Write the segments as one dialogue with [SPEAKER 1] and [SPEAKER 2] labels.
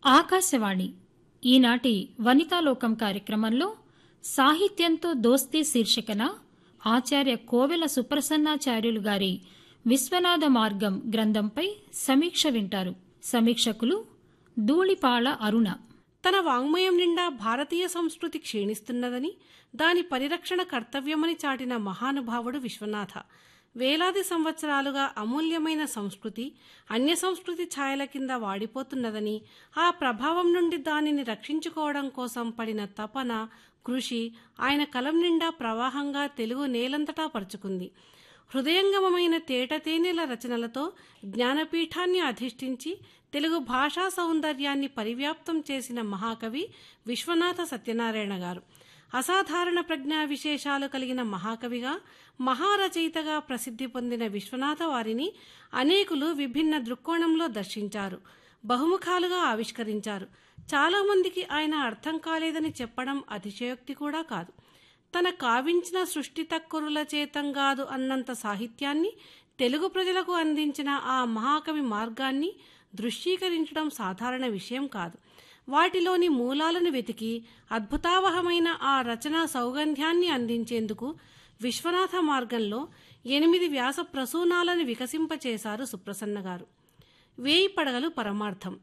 [SPEAKER 1] ఆకాశవాణి ఈనాటి వనితాలోకం కార్యక్రమంలో సాహిత్యంతో దోస్తీ శీర్షికన ఆచార్య కోవెల సుప్రసన్నాచార్యులు గారి విశ్వనాథ మార్గం గ్రంథంపై సమీక్ష వింటారు సమీక్షకులు ధూళిపాళ అరుణ
[SPEAKER 2] తన వాంగ్మయం నిండా భారతీయ సంస్కృతి క్షీణిస్తున్నదని దాని పరిరక్షణ కర్తవ్యమని చాటిన మహానుభావుడు విశ్వనాథ వేలాది సంవత్సరాలుగా అమూల్యమైన సంస్కృతి అన్య సంస్కృతి ఛాయల కింద వాడిపోతున్నదని ఆ ప్రభావం నుండి దానిని రక్షించుకోవడం కోసం పడిన తపన కృషి ఆయన కలం నిండా ప్రవాహంగా తెలుగు నేలంతటా పరుచుకుంది హృదయంగమమైన తేటతేనెల రచనలతో జ్ఞానపీఠాన్ని అధిష్ఠించి తెలుగు భాషా సౌందర్యాన్ని పరివ్యాప్తం చేసిన మహాకవి విశ్వనాథ సత్యనారాయణ గారు అసాధారణ ప్రజ్ఞా విశేషాలు కలిగిన మహాకవిగా మహారచయితగా ప్రసిద్ధి పొందిన విశ్వనాథ వారిని అనేకులు విభిన్న దృక్కోణంలో దర్శించారు బహుముఖాలుగా ఆవిష్కరించారు చాలా మందికి ఆయన అర్థం కాలేదని చెప్పడం అతిశయోక్తి కూడా కాదు తన కావించిన సృష్టి తక్కురుల చేతంగాదు అన్నంత సాహిత్యాన్ని తెలుగు ప్రజలకు అందించిన ఆ మహాకవి మార్గాన్ని దృశ్యీకరించడం సాధారణ విషయం కాదు వాటిలోని మూలాలను వెతికి అద్భుతావహమైన ఆ రచనా సౌగంధ్యాన్ని అందించేందుకు విశ్వనాథ మార్గంలో ఎనిమిది వ్యాస ప్రసూనాలను వికసింపచేశారు సుప్రసన్న గారు వేయి పడగలు పరమార్థం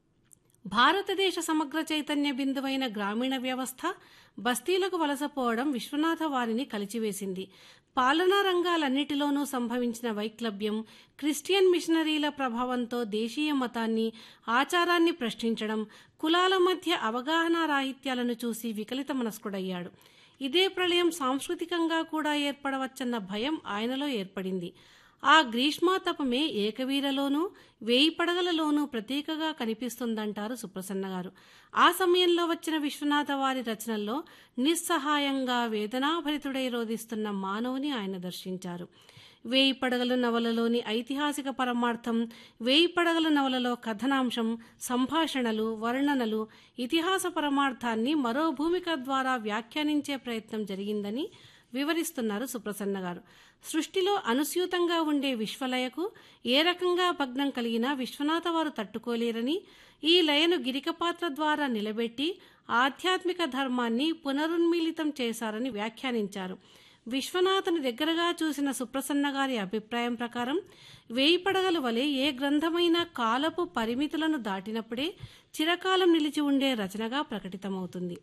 [SPEAKER 2] భారతదేశ సమగ్ర చైతన్య బిందువైన గ్రామీణ వ్యవస్థ బస్తీలకు వలసపోవడం విశ్వనాథ వారిని కలిచివేసింది పాలనా రంగాలన్నిటిలోనూ సంభవించిన వైక్లభ్యం క్రిస్టియన్ మిషనరీల ప్రభావంతో దేశీయ మతాన్ని ఆచారాన్ని ప్రశ్నించడం కులాల మధ్య అవగాహన రాహిత్యాలను చూసి వికలిత మనస్కుడయ్యాడు ఇదే ప్రళయం సాంస్కృతికంగా కూడా ఏర్పడవచ్చన్న భయం ఆయనలో ఏర్పడింది ఆ గ్రీష్మాతపమే ఏకవీరలోనూ వేయి పడగలలోనూ ప్రతీకగా కనిపిస్తుందంటారు సుప్రసన్న గారు ఆ సమయంలో వచ్చిన విశ్వనాథ వారి రచనల్లో నిస్సహాయంగా వేదనాభరితుడై రోధిస్తున్న మానవుని ఆయన దర్శించారు వేయి పడగలు నవలలోని ఐతిహాసిక పరమార్థం వేయి పడగల నవలలో కథనాంశం సంభాషణలు వర్ణనలు ఇతిహాస పరమార్థాన్ని మరో భూమిక ద్వారా వ్యాఖ్యానించే ప్రయత్నం జరిగిందని వివరిస్తున్నారు సుప్రసన్న గారు సృష్టిలో అనుస్యూతంగా ఉండే విశ్వలయకు ఏ రకంగా భగ్నం కలిగినా విశ్వనాథ వారు తట్టుకోలేరని ఈ లయను గిరికపాత్ర ద్వారా నిలబెట్టి ఆధ్యాత్మిక ధర్మాన్ని పునరున్మీలితం చేశారని వ్యాఖ్యానించారు విశ్వనాథుని దగ్గరగా చూసిన సుప్రసన్న గారి అభిప్రాయం ప్రకారం వేయి పడగల వలె ఏ గ్రంథమైన కాలపు పరిమితులను దాటినప్పుడే చిరకాలం నిలిచి ఉండే రచనగా ప్రకటితమవుతుంది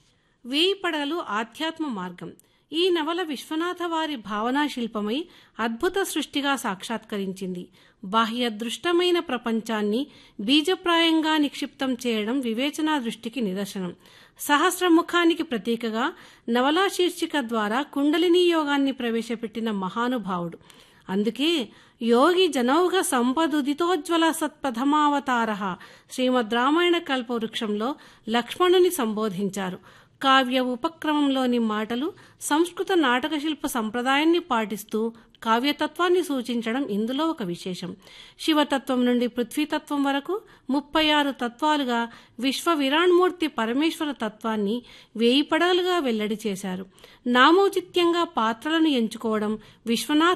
[SPEAKER 2] వేయి పడగలు ఆధ్యాత్మ మార్గం ఈ నవల విశ్వనాథ వారి భావనా శిల్పమై అద్భుత సృష్టిగా సాక్షాత్కరించింది బాహ్య దృష్టమైన ప్రపంచాన్ని బీజప్రాయంగా నిక్షిప్తం చేయడం వివేచనా దృష్టికి నిదర్శనం సహస్రముఖానికి ప్రతీకగా నవలా శీర్షిక ద్వారా కుండలిని యోగాన్ని ప్రవేశపెట్టిన మహానుభావుడు అందుకే యోగి జనౌఘ సంపదుదితోజ్వల సత్ప్రథమావతార శ్రీమద్ రామాయణ కల్పవృక్షంలో లక్ష్మణుని సంబోధించారు కావ్య ఉపక్రమంలోని మాటలు సంస్కృత నాటక శిల్ప సంప్రదాయాన్ని పాటిస్తూ కావ్యతత్వాన్ని సూచించడం ఇందులో ఒక విశేషం శివతత్వం నుండి పృథ్వీతత్వం వరకు ముప్పై ఆరు తత్వాలుగా విశ్వ విరాణ్మూర్తి పరమేశ్వర తత్వాన్ని వేయి పడగలుగా వెల్లడి చేశారు నామౌచిత్యంగా పాత్రలను ఎంచుకోవడం విశ్వనాథ